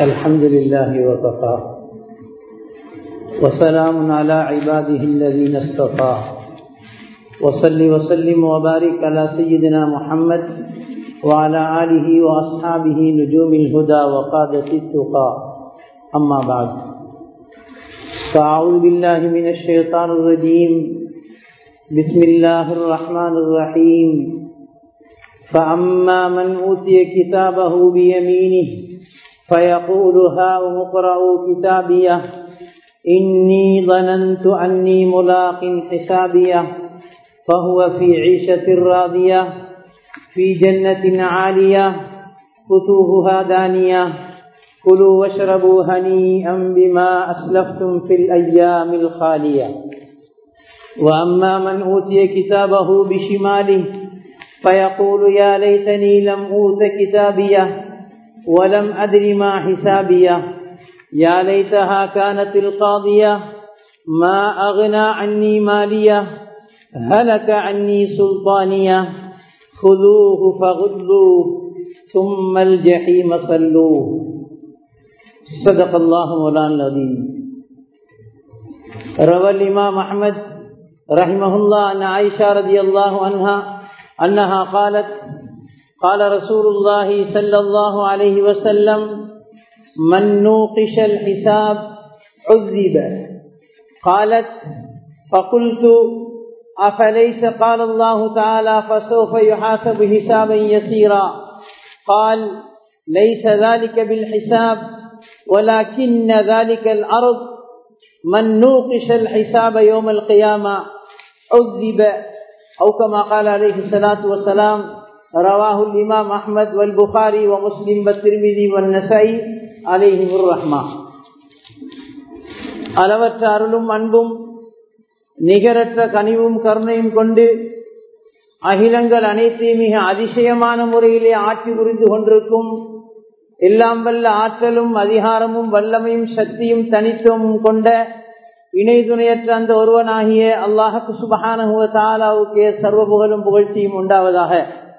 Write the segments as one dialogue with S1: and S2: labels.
S1: الحمد لله وكفى وسلام على عباده الذين اصطفى وصل وسلم وبارك على سيدنا محمد وعلى آله وأصحابه نجوم الهدى وقادة التقى أما بعد فأعوذ بالله من الشيطان الرجيم بسم الله الرحمن الرحيم فأما من أوتي كتابه بيمينه فيقول هاؤم اقرءوا كتابيه إني ظننت أني ملاق حسابيه فهو في عيشة راضية في جنة عالية قطوفها دانية كلوا واشربوا هنيئا بما أسلفتم في الأيام الخالية وأما من أوتي كتابه بشماله فيقول يا ليتني لم أوت كتابيه ولم أدر ما حسابيه يا ليتها كانت القاضية ما أغنى عني مالية هلك عني سلطانية خذوه فغلوه ثم الجحيم صلوه صدق الله مولانا العظيم روى الإمام أحمد رحمه الله أن عائشة رضي الله عنها أنها قالت قال رسول الله صلى الله عليه وسلم من نوقش الحساب عذب قالت فقلت أفليس قال الله تعالى فسوف يحاسب حسابا يسيرا قال ليس ذلك بالحساب ولكن ذلك الأرض من نوقش الحساب يوم القيامة عذب أو كما قال عليه الصلاة والسلام رواه الإمام أحمد والبخاري ومسلم والترمذي والنسائي عليهم الرحمة அளவற்ற அருளும் அன்பும் நிகரற்ற கனிவும் கருணையும் கொண்டு அகிலங்கள் அனைத்தையும் மிக அதிசயமான முறையிலே ஆட்சி புரிந்து கொண்டிருக்கும் எல்லாம் வல்ல ஆற்றலும் அதிகாரமும் வல்லமையும் சக்தியும் தனித்துவமும் கொண்ட இணை துணையற்ற அந்த ஒருவனாகிய அல்லாஹு சுபஹானுவ தாலாவுக்கே சர்வ புகழும் புகழ்ச்சியும் உண்டாவதாக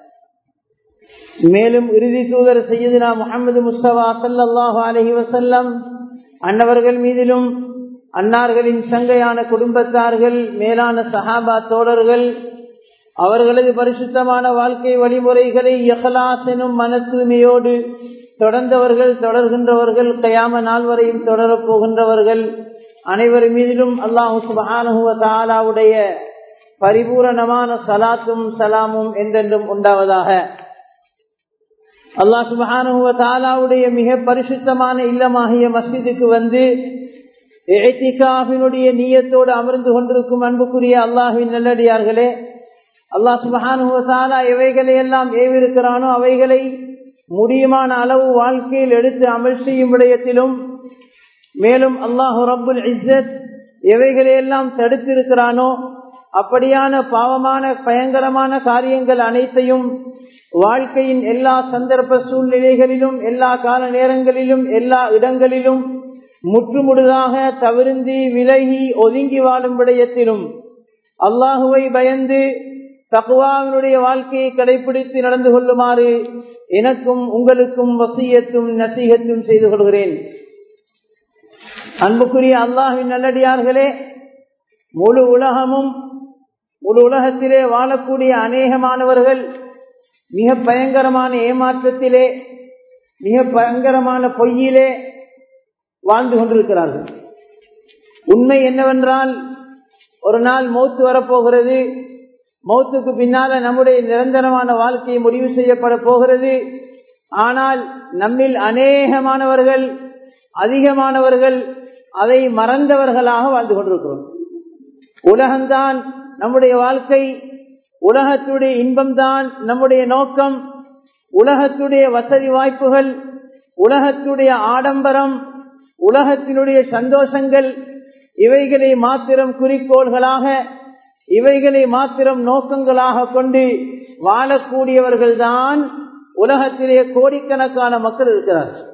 S1: மேலும் இறுதி தூதர் செய்யதுனா முகமது முஸ்தபா சல்லாஹு அலஹி வசல்லம் அன்னவர்கள் மீதிலும் அன்னார்களின் சங்கையான குடும்பத்தார்கள் மேலான சஹாபா தோழர்கள் அவர்களது பரிசுத்தமான வாழ்க்கை வழிமுறைகளை எஹலாஸ் எனும் மன தூய்மையோடு தொடர்ந்தவர்கள் தொடர்கின்றவர்கள் கயாம நாள் வரையும் தொடரப் போகின்றவர்கள் அனைவர் மீதிலும் அல்லாஹு சுபானுவ தாலாவுடைய பரிபூரணமான சலாத்தும் சலாமும் என்றென்றும் உண்டாவதாக அல்லாஹ் சுபஹானுவ தாலாவுடைய மிக பரிசுத்தமான இல்லமாகிய மஸ்ஜிதுக்கு வந்து ஏத்திகாவினுடைய நீயத்தோடு அமர்ந்து கொண்டிருக்கும் அன்புக்குரிய அல்லாஹின் நல்லடியார்களே அல்லாஹ் சுபஹானுவ தாலா எவைகளை எல்லாம் ஏவிருக்கிறானோ அவைகளை முடியுமான அளவு வாழ்க்கையில் எடுத்து அமல் செய்யும் விடயத்திலும் மேலும் அல்லாஹு ரபுல் இஸ்ஸத் எவைகளையெல்லாம் தடுத்திருக்கிறானோ அப்படியான பாவமான பயங்கரமான காரியங்கள் அனைத்தையும் வாழ்க்கையின் எல்லா சந்தர்ப்ப சூழ்நிலைகளிலும் எல்லா கால நேரங்களிலும் எல்லா இடங்களிலும் முற்றுமுழுதாக தவிர்ந்தி விலகி ஒதுங்கி வாழும் விடயத்திலும் அல்லாஹுவை பயந்து தக்குவாவினுடைய வாழ்க்கையை கடைபிடித்து நடந்து கொள்ளுமாறு எனக்கும் உங்களுக்கும் வசியத்தும் நசீகத்தும் செய்து கொள்கிறேன் அன்புக்குரிய அல்லாஹின் நல்லடியார்களே முழு உலகமும் முழு உலகத்திலே வாழக்கூடிய அநேகமானவர்கள் மிக பயங்கரமான ஏமாற்றத்திலே மிக பயங்கரமான பொய்யிலே வாழ்ந்து கொண்டிருக்கிறார்கள் உண்மை என்னவென்றால் ஒரு நாள் மௌத்து வரப்போகிறது மௌத்துக்கு பின்னால நம்முடைய நிரந்தரமான வாழ்க்கையை முடிவு செய்யப்பட போகிறது ஆனால் நம்மில் அநேகமானவர்கள் அதிகமானவர்கள் அதை மறந்தவர்களாக வாழ்ந்து கொண்டிருக்கிறோம் உலகம்தான் நம்முடைய வாழ்க்கை உலகத்துடைய இன்பம்தான் நம்முடைய நோக்கம் உலகத்துடைய வசதி வாய்ப்புகள் உலகத்துடைய ஆடம்பரம் உலகத்தினுடைய சந்தோஷங்கள் இவைகளை மாத்திரம் குறிக்கோள்களாக இவைகளை மாத்திரம் நோக்கங்களாக கொண்டு வாழக்கூடியவர்கள் தான் உலகத்திலே கோடிக்கணக்கான மக்கள் இருக்கிறார்கள்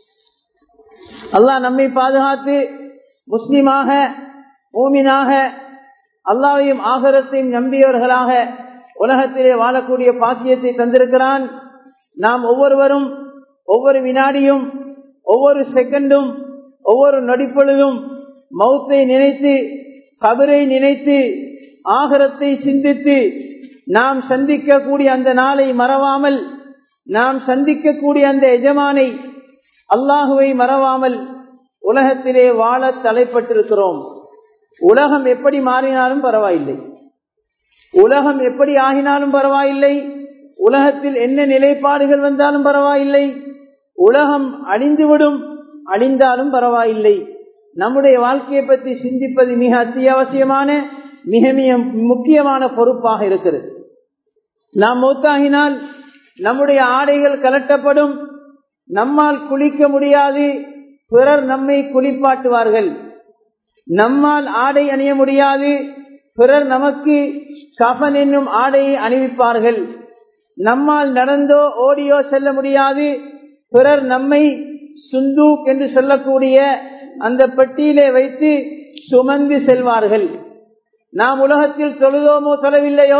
S1: அல்லாஹ் நம்மை பாதுகாத்து முஸ்லிமாக மூமினாக அல்லாவையும் ஆகரத்தையும் நம்பியவர்களாக உலகத்திலே வாழக்கூடிய பாக்கியத்தை தந்திருக்கிறான் நாம் ஒவ்வொருவரும் ஒவ்வொரு வினாடியும் ஒவ்வொரு செகண்டும் ஒவ்வொரு நொடிப்பொழுதும் மௌத்தை நினைத்து கபரை நினைத்து ஆகரத்தை சிந்தித்து நாம் சந்திக்கக்கூடிய அந்த நாளை மறவாமல் நாம் சந்திக்கக்கூடிய அந்த எஜமானை அல்லாஹுவை மறவாமல் உலகத்திலே வாழ தலைப்பட்டிருக்கிறோம் உலகம் எப்படி மாறினாலும் பரவாயில்லை உலகம் எப்படி ஆகினாலும் பரவாயில்லை உலகத்தில் என்ன நிலைப்பாடுகள் வந்தாலும் பரவாயில்லை உலகம் அழிந்துவிடும் அழிந்தாலும் பரவாயில்லை நம்முடைய வாழ்க்கையை பற்றி சிந்திப்பது மிக அத்தியாவசியமான மிக மிக முக்கியமான பொறுப்பாக இருக்கிறது நாம் மூத்தாகினால் நம்முடைய ஆடைகள் கலட்டப்படும் நம்மால் குளிக்க முடியாது பிறர் நம்மை குளிப்பாட்டுவார்கள் நம்மால் ஆடை அணிய முடியாது பிறர் நமக்கு கஃன் என்னும் ஆடையை அணிவிப்பார்கள் நம்மால் நடந்தோ ஓடியோ செல்ல முடியாது பிறர் நம்மை சுந்தூக் என்று சொல்லக்கூடிய அந்த பெட்டியிலே வைத்து சுமந்து செல்வார்கள் நாம் உலகத்தில் தொழுதோமோ தொலைவில்லையோ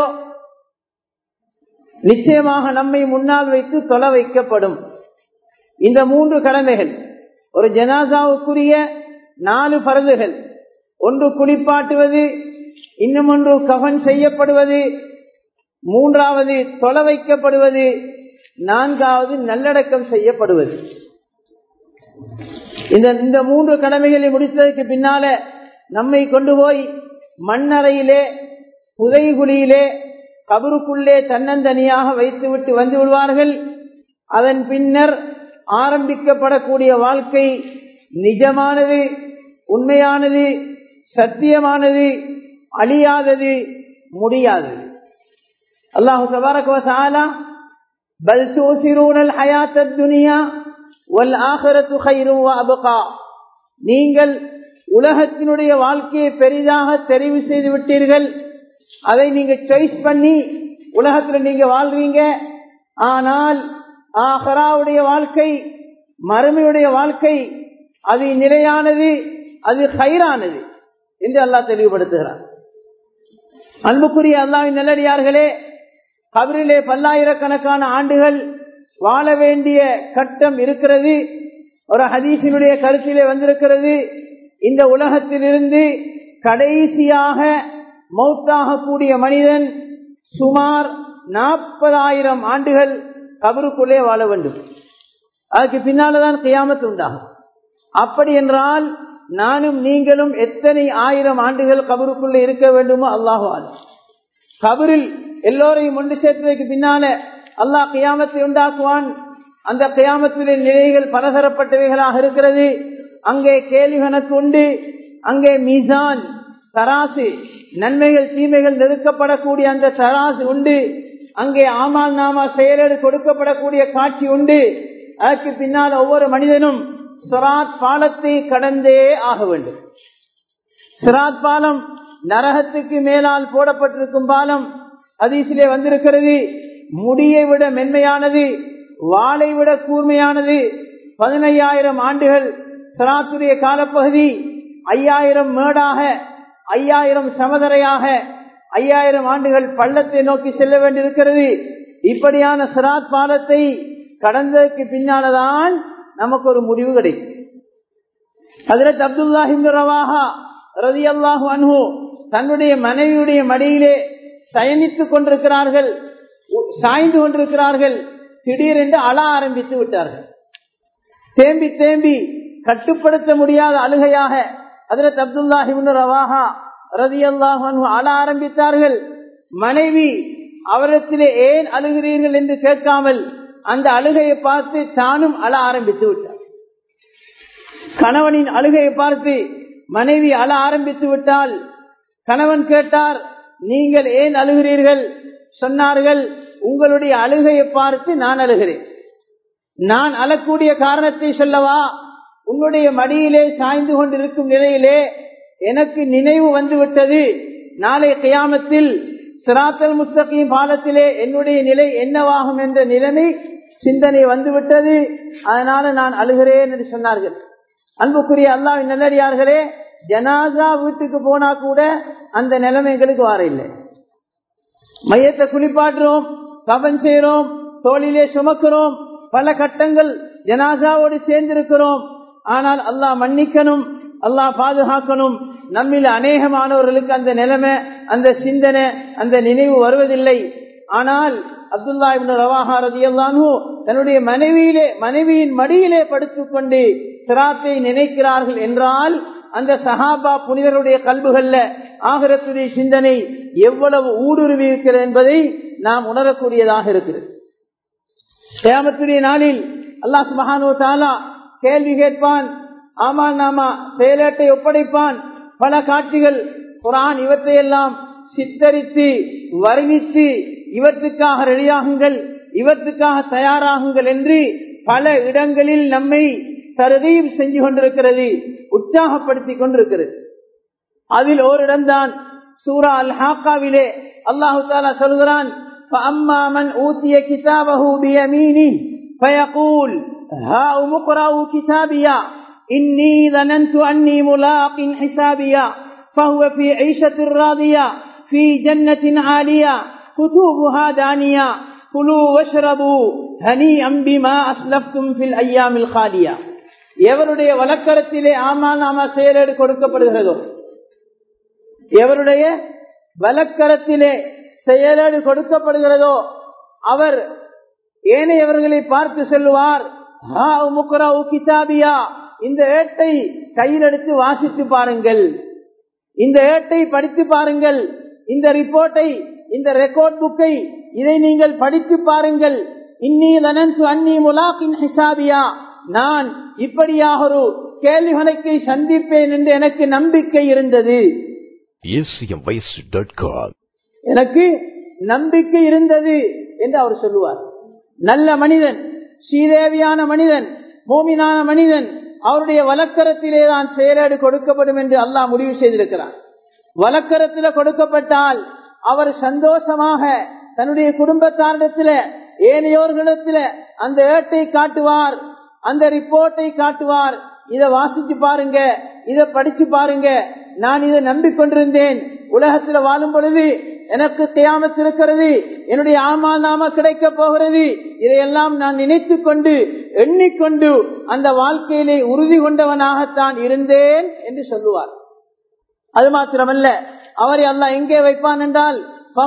S1: நிச்சயமாக நம்மை முன்னால் வைத்து தொலை வைக்கப்படும் இந்த மூன்று கடமைகள் ஒரு ஜனாசாவுக்குரிய நாலு பரதுகள் ஒன்று குளிப்பாட்டுவது இன்னும் ஒன்று கவன் செய்யப்படுவது மூன்றாவது தொலை வைக்கப்படுவது நான்காவது நல்லடக்கம் செய்யப்படுவது இந்த இந்த மூன்று கடமைகளை முடித்ததற்கு பின்னால நம்மை கொண்டு போய் மண்ணறையிலே புதைகுழியிலே கபருக்குள்ளே தன்னந்தனியாக வைத்துவிட்டு வந்து விடுவார்கள் அதன் பின்னர் ஆரம்பிக்கப்படக்கூடிய வாழ்க்கை நிஜமானது உண்மையானது சத்தியமானது அழியாதது முடியாதது அல்லாஹு தபாரக் பல் தூசிரூனல் ஹயாத் துனியா வல் ஆகரத்து ஹைரு அபகா நீங்கள் உலகத்தினுடைய வாழ்க்கையை பெரிதாக தெரிவு செய்து விட்டீர்கள் அதை நீங்க சாய்ஸ் பண்ணி உலகத்துல நீங்க வாழ்றீங்க ஆனால் ஆஹராவுடைய வாழ்க்கை மறுமையுடைய வாழ்க்கை அது நிலையானது அது ஹைரானது என்று அல்லாஹ் தெளிவுபடுத்துகிறார் அன்புக்குரிய அல்லாவின் நல்லடியார்களே கபரிலே பல்லாயிரக்கணக்கான ஆண்டுகள் வாழ வேண்டிய கட்டம் இருக்கிறது ஒரு ஹதீசினுடைய கருத்திலே வந்திருக்கிறது இந்த உலகத்திலிருந்து கடைசியாக மௌத்தாகக்கூடிய மனிதன் சுமார் நாற்பதாயிரம் ஆண்டுகள் கபருக்குள்ளே வாழ வேண்டும் அதுக்கு பின்னால்தான் கியாமத்து உண்டாகும் அப்படி என்றால் நானும் நீங்களும் எத்தனை ஆயிரம் ஆண்டுகள் கபருக்குள்ளே இருக்க வேண்டுமோ அல்லாஹுவாது கபரில் எல்லோரையும் ஒன்று சேர்த்ததுக்கு பின்னால அல்லாஹ் கியாமத்தை உண்டாக்குவான் அந்த கியாமத்திலே நிலைகள் பலதரப்பட்டவைகளாக இருக்கிறது அங்கே கேள்வி கணக்கு உண்டு அங்கே மீசான் தராசு நன்மைகள் தீமைகள் நெருக்கப்படக்கூடிய அந்த தராசு உண்டு அங்கே ஆமால் நாமா செயலடு கொடுக்கப்படக்கூடிய காட்சி உண்டு அதற்கு பின்னால் ஒவ்வொரு மனிதனும் சிராத் பாலத்தை கடந்தே ஆக வேண்டும் சிராத் பாலம் நரகத்துக்கு மேலால் போடப்பட்டிருக்கும் பாலம் அதீசிலே வந்திருக்கிறது முடியை விட மென்மையானது வாளை விட கூர்மையானது பதினையாயிரம் ஆண்டுகள் சிராத்துடைய காலப்பகுதி ஐயாயிரம் மேடாக ஐயாயிரம் சமதரையாக ஐயாயிரம் ஆண்டுகள் பள்ளத்தை நோக்கி செல்ல வேண்டியிருக்கிறது இப்படியான சிராத் பாலத்தை கடந்ததற்கு பின்னால்தான் நமக்கு ஒரு முடிவு கிடைக்கும் ஹதரத் அப்துல்லாஹிம் ரவாஹா ரதி அல்லாஹு அன்ஹு தன்னுடைய மனைவியுடைய மடியிலே சயனித்துக் கொண்டிருக்கிறார்கள் சாய்ந்து கொண்டிருக்கிறார்கள் திடீரென்று அழ ஆரம்பித்து விட்டார்கள் தேம்பி தேம்பி கட்டுப்படுத்த முடியாத அழுகையாக ஹதரத் அப்துல்லாஹிம் ரவாஹா ரதி அல்லாஹு அழ ஆரம்பித்தார்கள் மனைவி அவரிடத்திலே ஏன் அழுகிறீர்கள் என்று கேட்காமல் அந்த அழுகையை பார்த்து தானும் அழ ஆரம்பித்து விட்டார் கணவனின் அழுகையை பார்த்து மனைவி அழ ஆரம்பித்து விட்டால் கணவன் கேட்டார் நீங்கள் ஏன் அழுகிறீர்கள் சொன்னார்கள் உங்களுடைய அழுகையை பார்த்து நான் அழுகிறேன் நான் அழக்கூடிய காரணத்தை சொல்லவா உன்னுடைய மடியிலே சாய்ந்து கொண்டிருக்கும் நிலையிலே எனக்கு நினைவு வந்து விட்டது நாளை கியாமத்தில் சிராத்தல் முஸ்தகிம் பாலத்திலே என்னுடைய நிலை என்னவாகும் என்ற நிலைமை சிந்தனை வந்துவிட்டது அதனால நான் அழுகிறேன் என்று சொன்னார்கள் அன்புக்குரிய அல்லாவின் நல்லடியார்களே ஜனாசா வீட்டுக்கு போனா கூட அந்த நிலைமை எங்களுக்கு வார இல்லை மையத்தை குளிப்பாட்டுறோம் கபன் செய்யறோம் தோளிலே சுமக்கிறோம் பல கட்டங்கள் ஜனாசாவோடு சேர்ந்திருக்கிறோம் ஆனால் அல்லாஹ் மன்னிக்கணும் அல்லாஹ் பாதுகாக்கணும் நம்மில் அநேகமானவர்களுக்கு அந்த நிலைமை அந்த சிந்தனை அந்த நினைவு வருவதில்லை ஆனால் அப்துல்லா இப்னு ரவாஹா ரதியல்லானு தன்னுடைய மனைவியிலே மனைவியின் மடியிலே படுத்துக்கொண்டு சிராத்தை நினைக்கிறார்கள் என்றால் அந்த சஹாபா புனிதருடைய கல்புகள்ல ஆகரத்துடைய சிந்தனை எவ்வளவு ஊடுருவி இருக்கிறது என்பதை நாம் உணரக்கூடியதாக இருக்கிறது கேமத்துடைய நாளில் அல்லாஹ் மகானு தாலா கேள்வி கேட்பான் ஆமா நாமா செயலேட்டை ஒப்படைப்பான் பல காட்சிகள் குரான் இவற்றையெல்லாம் சித்தரித்து வர்ணித்து இவற்றுக்காக ரெடியாகுங்கள் இவற்றுக்காக தயாராகுங்கள் என்று பல இடங்களில் நம்மை தருகையும் செஞ்சு கொண்டிருக்கிறது உற்சாகப்படுத்திக் கொண்டிருக்கிறது அதில் ஓரிடம்தான் சூரா அல் ஹாக்காவிலே அல்லாஹு தாலா சொல்கிறான் فأما من أوتي كتابه بيمينه فيقول هاؤم اقرأوا كتابيا إني ظننت أني ملاق حسابيا فهو في عيشة راضية في جنة عالية كتوبها دانية كلوا واشربوا هنيئا بما أسلفتم في الأيام الخالية எவருடைய வழக்கரத்திலே ஆமா நாம செயலேடு கொடுக்கப்படுகிறதோ எவருடைய வழக்கரத்திலே செயலேடு கொடுக்கப்படுகிறதோ அவர் ஏனையவர்களை பார்த்து செல்வார் கிதாபியா இந்த ஏட்டை கையில் எடுத்து வாசித்து பாருங்கள் இந்த ஏட்டை படித்து பாருங்கள் இந்த ரிப்போர்ட்டை இந்த ரெக்கார்ட் புக்கை இதை நீங்கள் படித்து பாருங்கள் இன்னி லனன்து அன்னி முலாக்கின் ஹிசாபியா நான் இப்படியாக ஒரு கேள்வி கணக்கை சந்திப்பேன் என்று எனக்கு நம்பிக்கை இருந்தது எனக்கு நம்பிக்கை இருந்தது என்று அவர் சொல்லுவார் நல்ல மனிதன் ஸ்ரீதேவியான மனிதன் மோமினான மனிதன் அவருடைய வழக்கரத்திலே தான் செயலேடு கொடுக்கப்படும் என்று அல்லாஹ் முடிவு செய்திருக்கிறார் வழக்கரத்தில் கொடுக்கப்பட்டால் அவர் சந்தோஷமாக தன்னுடைய குடும்பத்தாரிடத்துல ஏனையோர்களிடத்துல அந்த ஏட்டை காட்டுவார் அந்த ரிப்போர்ட்டை காட்டுவார் இதை வாசிச்சு பாருங்க இதை படிச்சு பாருங்க நான் இதை நம்பிக்கொண்டிருந்தேன் உலகத்துல வாழும் பொழுது எனக்கு தேயாமத்து இருக்கிறது என்னுடைய ஆமா நாம கிடைக்க போகிறது இதையெல்லாம் நான் நினைத்து கொண்டு எண்ணிக்கொண்டு அந்த வாழ்க்கையிலே உறுதி கொண்டவனாகத்தான் இருந்தேன் என்று சொல்லுவார் அது மாத்திரமல்ல அவரை அல்ல எங்கே வைப்பான் என்றால்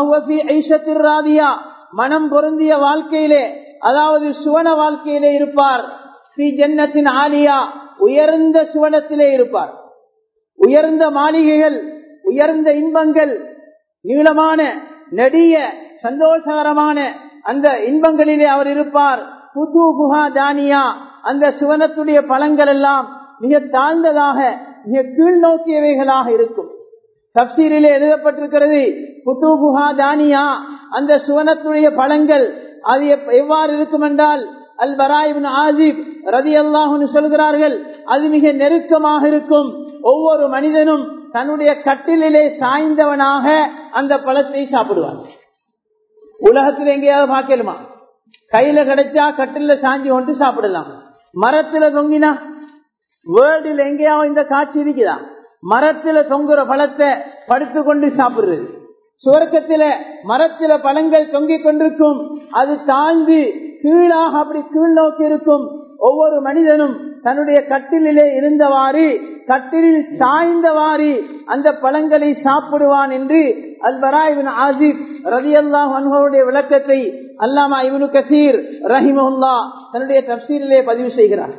S1: ராதியா மனம் பொருந்திய வாழ்க்கையிலே அதாவது சுவன வாழ்க்கையிலே இருப்பார் ஸ்ரீ ஜன்னத்தின் ஆலியா உயர்ந்த சுவனத்திலே இருப்பார் உயர்ந்த மாளிகைகள் உயர்ந்த இன்பங்கள் நீளமான நெடிய சந்தோஷகரமான அந்த இன்பங்களிலே அவர் இருப்பார் புது குஹா தானியா அந்த சுவனத்துடைய பழங்கள் எல்லாம் மிக தாழ்ந்ததாக மிக கீழ் நோக்கியவைகளாக இருக்கும் தப்சீரிலே எழுதப்பட்டிருக்கிறது புத்து குஹா தானியா அந்த சுவனத்துடைய பழங்கள் அது எவ்வாறு இருக்கும் என்றால் அல் பராயிபின் ஆசிப் ரதி அல்லாஹுன்னு சொல்கிறார்கள் அது மிக நெருக்கமாக இருக்கும் ஒவ்வொரு மனிதனும் தன்னுடைய கட்டிலே சாய்ந்தவனாக அந்த பழத்தை சாப்பிடுவார் உலகத்தில் எங்கேயாவது பார்க்கலுமா கையில கிடைச்சா கட்டில சாஞ்சி கொண்டு சாப்பிடலாம் மரத்துல தொங்கினா வேர்ல்டில் எங்கேயாவது இந்த காட்சி இருக்குதா மரத்துல தொங்குற பழத்தை படுத்து கொண்டு சாப்பிடுறது சுவர்க்கத்தில மரத்தில பழங்கள் தொங்கிக் கொண்டிருக்கும் அது தாழ்ந்து கீழாக அப்படி கீழ் நோக்கி இருக்கும் ஒவ்வொரு மனிதனும் தன்னுடைய கட்டிலே இருந்தவாறு கட்டிலில் சாய்ந்தவாறு அந்த பழங்களை சாப்பிடுவான் என்று அல்பராயிபின் ஆசிப் ரதி அல்லாஹ் அனுபவடைய விளக்கத்தை அல்லாமா இவனு கசீர் ரஹிமஹுல்லா தன்னுடைய தப்சீரிலே பதிவு செய்கிறார்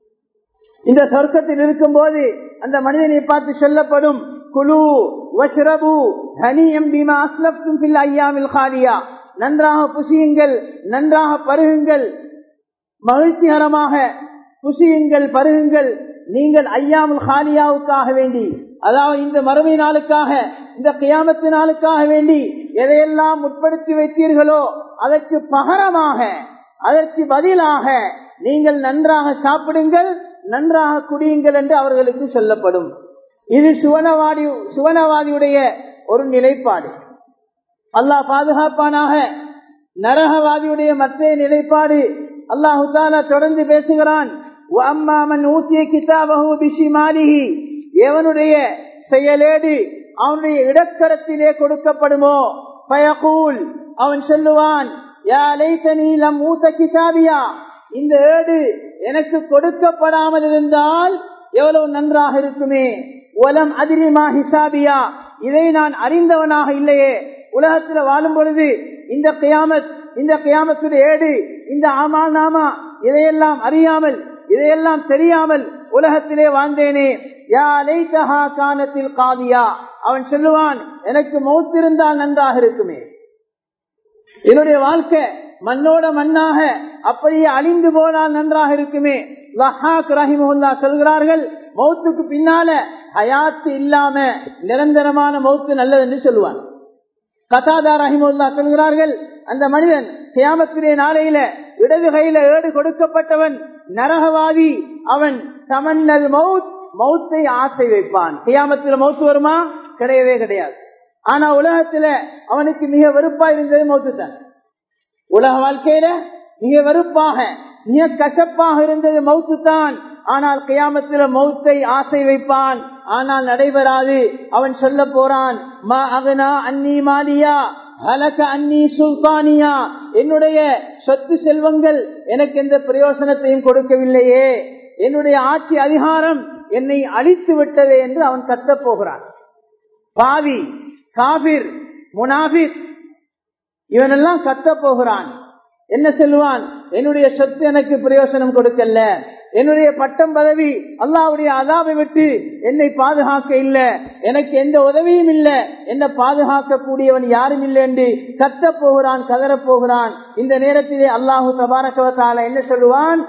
S1: இந்த சொர்க்கத்தில் இருக்கும் போது அந்த மனிதனை பார்த்து சொல்லப்படும் குழு வஷ்ரபு ஹனியம் பீமா அஸ்லப்தும் பில் ஐயாமில் காலியா நன்றாக புசியுங்கள் நன்றாக பருகுங்கள் மகிழ்ச்சிகரமாக புசியுங்கள் பருகுங்கள் நீங்கள் ஐயாமுல் ஹாலியாவுக்காக வேண்டி அதாவது இந்த மறுமை நாளுக்காக இந்த கியாமத்து நாளுக்காக வேண்டி எதையெல்லாம் முற்படுத்தி வைத்தீர்களோ அதற்கு பகரமாக அதற்கு பதிலாக நீங்கள் நன்றாக சாப்பிடுங்கள் நன்றாக குடியுங்கள் என்று அவர்களுக்கு சொல்லப்படும் இது சுவனவாதி சுவனவாதியுடைய ஒரு நிலைப்பாடு அல்லாஹ் பாதுகாப்பானாக நரகவாதியுடைய மற்ற நிலைப்பாடு அல்லாஹு தாலா தொடர்ந்து பேசுகிறான் அம்மாமன் ஊசிய கிதாபகு பிஷி மாலிகி எவனுடைய செயலேடு அவனுடைய இடக்கரத்திலே கொடுக்கப்படுமோ பயகூல் அவன் சொல்லுவான் யா லைத்தனி லம் ஊத்த கிதாபியா இந்த ஏடு எனக்கு கொடுக்கப்படாமல் இருந்தால் எவ்வளவு நன்றாக இருக்குமே உலம் அதிரிமா ஹிசாபியா இதை நான் அறிந்தவனாக இல்லையே உலகத்தில் வாழும் பொழுது இந்த கியாமத் இந்த கியாமத்துடைய ஏடு இந்த ஆமா நாமா இதையெல்லாம் அறியாமல் இதையெல்லாம் தெரியாமல் உலகத்திலே வாழ்ந்தேனே யா லைத்தஹா கானத்தில் காதியா அவன் சொல்லுவான் எனக்கு மௌத்திருந்தால் நன்றாக இருக்குமே என்னுடைய வாழ்க்கை மண்ணோட மண்ணாக அப்படியே அழிந்து போனால் நன்றாக இருக்குமே லஹாக் ரஹிமுல்லா சொல்கிறார்கள் மௌத்துக்கு பின்னால ஹயாத்து இல்லாம நிரந்தரமான மௌத்து நல்லது என்று சொல்லுவான் கதாதா ரஹிமுல்லா சொல்கிறார்கள் அந்த மனிதன் கியாமத்திலே நாளையில இடது கையில ஏடு கொடுக்கப்பட்டவன் நரகவாதி அவன் சமன்னல் மவுத் மௌத்தை ஆசை வைப்பான் கியாமத்துல மௌத்து வருமா கிடையவே கிடையாது ஆனா உலகத்துல அவனுக்கு மிக வெறுப்பா இருந்தது மௌத்து தான் உலக வாழ்க்கையில மிக வெறுப்பாக மிக கசப்பாக இருந்தது மௌத்து தான் ஆனால் கியாமத்தில மௌத்தை ஆசை வைப்பான் ஆனால் நடைபெறாது அவன் சொல்ல போறான் மா அகனா அன்னி மாலியா அலக அன்னி சுல்தானியா என்னுடைய சொத்து செல்வங்கள் எனக்கு எந்த பிரயோசனத்தையும் கொடுக்கவில்லையே என்னுடைய ஆட்சி அதிகாரம் என்னை அழித்து விட்டதே என்று அவன் கத்தப் போகிறான் பாவி காபிர் முனாபிர் இவனெல்லாம் கத்த போகிறான் என்ன சொல்லுவான் என்னுடைய சொத்து எனக்கு பிரயோசனம் கொடுக்கல என்னுடைய பட்டம் பதவி அல்லாவுடைய அதாவை விட்டு என்னை பாதுகாக்க இல்ல எனக்கு எந்த உதவியும் இல்ல என்ன பாதுகாக்க கூடியவன் யாரும் இல்லை என்று கத்த போகிறான் கதறப் போகிறான் இந்த நேரத்திலே அல்லாஹு தபாரகவத்தால என்ன சொல்லுவான்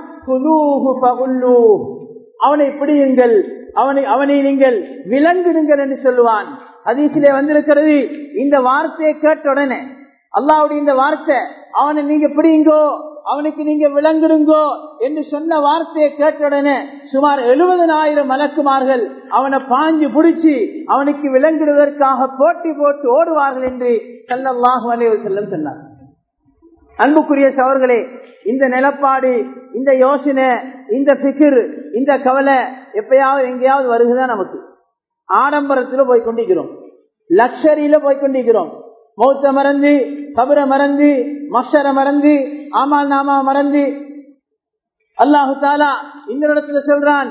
S1: அவனை பிடியுங்கள் அவனை அவனை நீங்கள் விலங்குங்கள் என்று சொல்லுவான் அதீசிலே வந்திருக்கிறது இந்த வார்த்தையை கேட்ட உடனே அல்லாவுடைய இந்த வார்த்தை அவனை நீங்க பிடிங்கோ அவனுக்கு நீங்க விளங்குருங்கோ என்று சொன்ன வார்த்தையை கேட்ட உடனே சுமார் எழுபதனாயிரம் மலக்குமார்கள் அவனை பாஞ்சு பிடிச்சி அவனுக்கு விளங்குவதற்காக போட்டி போட்டு ஓடுவார்கள் என்று சல்லல்லாஹு அலைவர் செல்லம் சொன்னார் அன்புக்குரிய சவர்களே இந்த நிலப்பாடு இந்த யோசனை இந்த பிசிர் இந்த கவலை எப்பயாவது எங்கேயாவது வருகுதான் நமக்கு ஆடம்பரத்துல போய் கொண்டிருக்கிறோம் லக்ஷரியில போய் கொண்டிருக்கிறோம் மௌத்த மறந்து கபர மறந்து மஷர மறந்து ஆமால் நாமா மறந்து அல்லாஹு தாலா இந்த இடத்துல சொல்றான்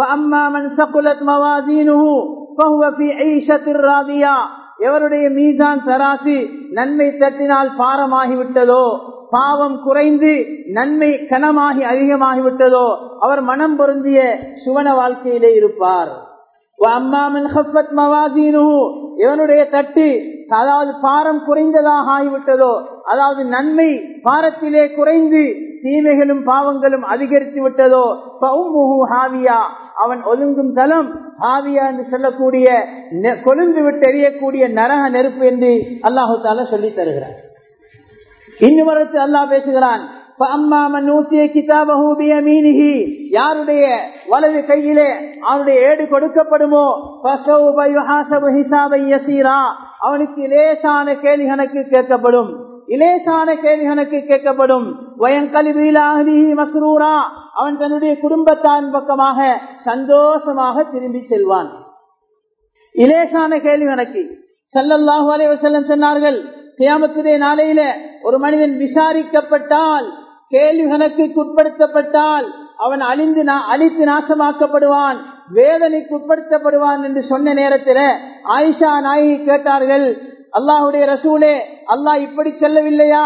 S1: எவருடைய மீதான் தராசி நன்மை தட்டினால் பாரமாகிவிட்டதோ பாவம் குறைந்து நன்மை கனமாகி அதிகமாகிவிட்டதோ அவர் மனம் பொருந்திய சுவன வாழ்க்கையிலே இருப்பார் இவனுடைய தட்டு அதாவது பாரம் குறைந்ததாக ஆகிவிட்டதோ அதாவது நன்மை பாரத்திலே குறைந்து தீமைகளும் பாவங்களும் அதிகரித்து விட்டதோ ஹாவியா அவன் ஒதுங்கும் தலம் ஹாவியா என்று சொல்லக்கூடிய கொழுந்து விட்டு எறியக்கூடிய நரக நெருப்பு என்று அல்லாஹு தால சொல்லி தருகிறார் இன்னும் அல்லாஹ் பேசுகிறான் யாருடைய வலது கையிலே அவனுடைய ஏடு கொடுக்கப்படுமோ அவனுக்கு லேசான கேள்வி கணக்கு கேட்கப்படும் இலேசான கேள்வி கணக்கு கேட்கப்படும் மஸ்ரூரா அவன் தன்னுடைய குடும்பத்தான் பக்கமாக சந்தோஷமாக திரும்பி செல்வான் இலேசான கேள்வி கணக்கு சல்லல்லாஹு அலைவசல்லம் சொன்னார்கள் கியாமத்துடைய நாளையில ஒரு மனிதன் விசாரிக்கப்பட்டால் கேள்வி கணக்குக்கு உட்படுத்தப்பட்டால் அவன் அழிந்து அழித்து நாசமாக்கப்படுவான் வேதனைக்கு உட்படுத்தப்படுவான் என்று சொன்ன நேரத்தில் ஆயிஷா நாயகி கேட்டார்கள் அல்லாஹுடைய ரசூலே அல்லாஹ் இப்படி சொல்லவில்லையா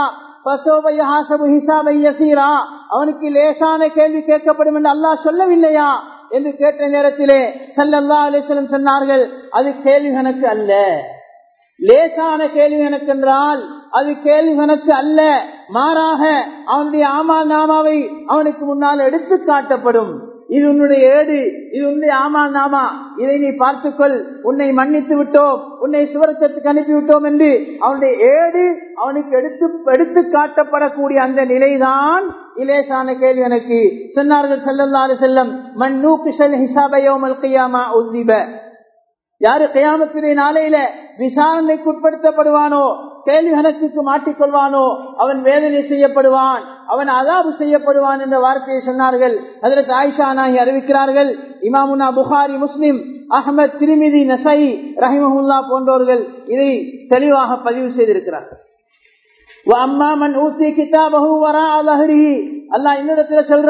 S1: அவனுக்கு லேசான கேள்வி கேட்கப்படும் என்று அல்லாஹ் சொல்லவில்லையா என்று கேட்ட நேரத்திலே சல்லல்லா அலிஸ்லம் சொன்னார்கள் அது கேள்வி கணக்கு அல்ல லேசான கேள்வி கணக்கு என்றால் அது கேள்வி கணக்கு அல்ல மாறாக அவனுடைய ஆமா நாமாவை அவனுக்கு முன்னால் எடுத்து காட்டப்படும் இது உன்னுடைய ஏடு இது உன்னுடைய ஆமா நாமா இதை நீ பார்த்துக்கொள் உன்னை மன்னித்து விட்டோம் உன்னை சுவரத்திற்கு அனுப்பி விட்டோம் என்று அவனுடைய ஏடு அவனுக்கு எடுத்து எடுத்து காட்டப்படக்கூடிய அந்த நிலைதான் இலேசான கேள்வி எனக்கு சொன்னார்கள் செல்லல்லாறு செல்லம் மண் நூக்கு செல் ஹிசாபயோமல் கையாமா உத்திப யாரு கயாமத்தினை நாளையில விசாரணைக்கு உட்படுத்தப்படுவானோ கேள்வி கணக்குக்கு மாட்டிக்கொள்வானோ அவன் வேதனை செய்யப்படுவான் அவன் அதாபு செய்யப்படுவான் என்ற வார்த்தையை சொன்னார்கள் அதற்கு ஆயிஷா நாகி அறிவிக்கிறார்கள் இமாமுனா புகாரி முஸ்லிம் அகமது திருமிதி நசை ரஹிமஹுல்லா போன்றவர்கள் இதை தெளிவாக பதிவு செய்திருக்கிறார்கள் அம்மாமன் ஊசி கிதாபகு வரா அல்லாஹ் இன்னிடத்துல சொல்றான்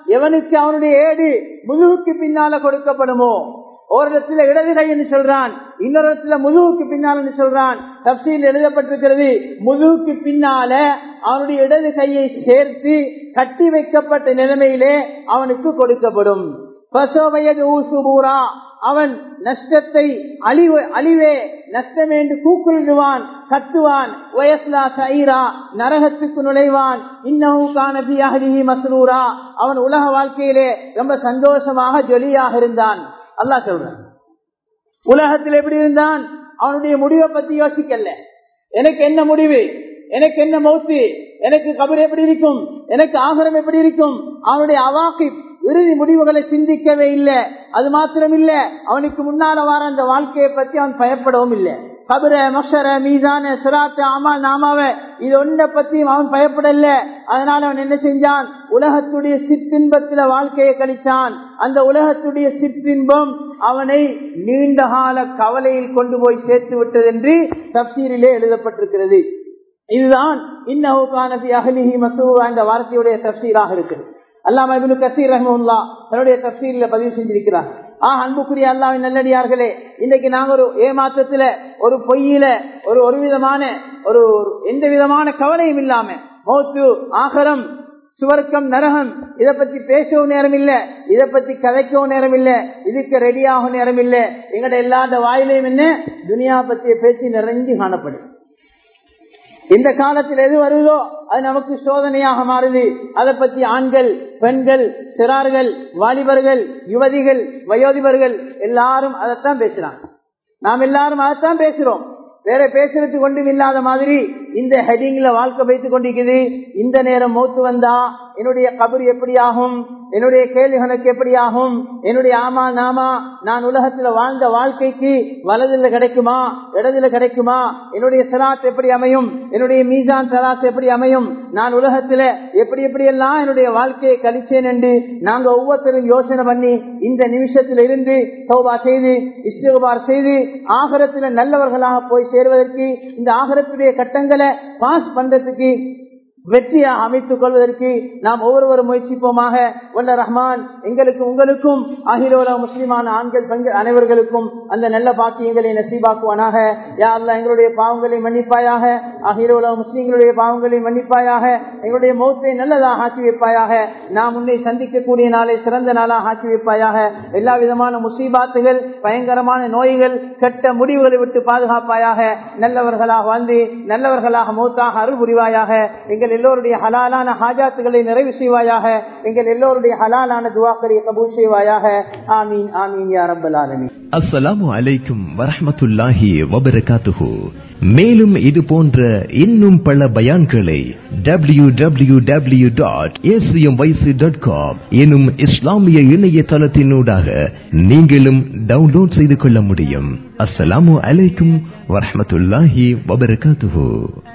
S1: எவனுக்கு அவனுடைய ஏடு முதுகுக்கு பின்னால கொடுக்கப்படுமோ ஒரு இடத்துல இடது கை என்று சொல்றான் இன்னொரு இடத்துல முதுகுக்கு பின்னால் என்று சொல்றான் தப்சியில் எழுதப்பட்டிருக்கிறது முதுகுக்கு பின்னால அவனுடைய இடது கையை சேர்த்து கட்டி வைக்கப்பட்ட நிலைமையிலே அவனுக்கு கொடுக்கப்படும் பசோவயது ஊசுபூரா அவன் நஷ்டத்தை அழிவு அழிவே நஷ்டம் என்று கூக்குளிடுவான் கத்துவான் வயஸ்லா சைரா நரகத்துக்கு நுழைவான் இன்னமும் காணபி அகலிஹி மசரூரா அவன் உலக வாழ்க்கையிலே ரொம்ப சந்தோஷமாக ஜொலியாக இருந்தான் அல்லா சொல்றான் உலகத்தில் எப்படி இருந்தான் அவனுடைய முடிவை பத்தி யோசிக்கல எனக்கு என்ன முடிவு எனக்கு என்ன மௌத்து எனக்கு கபர் எப்படி இருக்கும் எனக்கு ஆகரம் எப்படி இருக்கும் அவனுடைய அவாக்கி இறுதி முடிவுகளை சிந்திக்கவே இல்லை அது மாத்திரம் இல்ல அவனுக்கு முன்னால வர அந்த வாழ்க்கையை பத்தி அவன் பயப்படவும் இல்லை கபர மஷர மீதான சிராத்த அமால் நாமாவ இது ஒன்றை பத்தியும் அவன் பயப்படல அதனால அவன் என்ன செஞ்சான் உலகத்துடைய சிற்றின்பத்துல வாழ்க்கையை கழித்தான் அந்த உலகத்துடைய சிற்றின்பம் அவனை நீண்ட கால கவலையில் கொண்டு போய் சேர்த்து விட்டது என்று தப்சீரிலே எழுதப்பட்டிருக்கிறது இதுதான் இன்னஹு கானபி அகலிஹி மசூரா என்ற வார்த்தையுடைய தப்சீராக இருக்கிறது அல்லாம இபினு கசீர் ரஹமுல்லா தன்னுடைய தப்சீரில் பதிவு செஞ்சிருக்கிறார் ஆ அன்புக்குரிய அல்லாவின் நல்லடியார்களே இன்னைக்கு நாங்க ஒரு ஏமாற்றத்துல ஒரு பொய்யில ஒரு ஒரு விதமான ஒரு எந்த விதமான கவலையும் இல்லாம மோத்து ஆகரம் சுவர்க்கம் நரகம் இதை பத்தி பேசவும் நேரம் இல்ல இதை பத்தி கதைக்கவும் நேரம் இல்ல இதுக்கு ரெடியாகவும் நேரம் இல்ல எங்கட எல்லாத வாயிலையும் என்ன துனியா பத்திய பேச்சு நிறைஞ்சு காணப்படும் இந்த காலத்தில் எது வருதோ அது நமக்கு சோதனையாக மாறுது அதை பத்தி ஆண்கள் பெண்கள் சிறார்கள் வாலிபர்கள் யுவதிகள் வயோதிபர்கள் எல்லாரும் அதைத்தான் பேசுறாங்க நாம் எல்லாரும் அதைத்தான் பேசுறோம் வேற பேசுறதுக்கு ஒன்றும் இல்லாத மாதிரி இந்த ஹெடிங்ல வாழ்க்கை வைத்துக் கொண்டிருக்குது இந்த நேரம் மௌத்து வந்தா என்னுடைய கபர் எப்படி ஆகும் என்னுடைய கேள்வி கணக்கு எப்படி ஆகும் என்னுடைய ஆமா நாமா நான் உலகத்துல வாழ்ந்த வாழ்க்கைக்கு வலதுல கிடைக்குமா இடதுல கிடைக்குமா என்னுடைய சராத் எப்படி அமையும் என்னுடைய மீசான் சராத் எப்படி அமையும் நான் உலகத்துல எப்படி எப்படி எல்லாம் என்னுடைய வாழ்க்கையை கழிச்சேன் என்று நாங்க ஒவ்வொருத்தரும் யோசனை பண்ணி இந்த நிமிஷத்துல இருந்து சௌபா செய்து இஸ்திகுபார் செய்து ஆகரத்துல நல்லவர்களாக போய் சேருவதற்கு இந்த ஆகரத்துடைய கட்டங்களை பாஸ் பண்றதுக்கு வெற்றியாக அமைத்துக் கொள்வதற்கு நாம் ஒவ்வொருவரும் முயற்சிப்போமாக வல்ல ரஹ்மான் எங்களுக்கு உங்களுக்கும் அகிலோல முஸ்லிமான ஆண்கள் பெண்கள் அனைவர்களுக்கும் அந்த நல்ல பாக்கியங்களை நசீபாக்குவானாக யாரெல்லாம் எங்களுடைய பாவங்களை மன்னிப்பாயாக அகிலோல முஸ்லிம்களுடைய பாவங்களை மன்னிப்பாயாக எங்களுடைய மௌத்தை நல்லதாக ஆக்கி வைப்பாயாக நாம் உன்னை சந்திக்கக்கூடிய நாளை சிறந்த நாளாக ஆக்கி வைப்பாயாக எல்லா விதமான முசீபாத்துகள் பயங்கரமான நோய்கள் கெட்ட முடிவுகளை விட்டு பாதுகாப்பாயாக நல்லவர்களாக வாழ்ந்து நல்லவர்களாக மௌத்தாக அருள் புரிவாயாக எங்கள் எல்லோருடைய ஹலாலான ஹாஜாத்துகளை நிறைவு செய்வாயாக எங்கள் எல்லோருடைய ஹலாலான துவாக்களை கபூல் செய்வாயாக ஆமீன் ஆமீன் யா ரப்பல் ஆலமீன்
S2: அஸ்ஸலாமு அலைக்கும் வரஹ்மத்துல்லாஹி வபரகாத்துஹு மேலும் இது போன்ற இன்னும் பல பயான்களை W W W dot dot com எனும் இஸ்லாமிய இணையதளத்தினூடாக நீங்களும் டவுன்லோட் செய்து கொள்ள முடியும் அஸ்ஸலாமு அலைக்கும் வரஹ்மத்துல்லாஹி வபரகாத்துஹு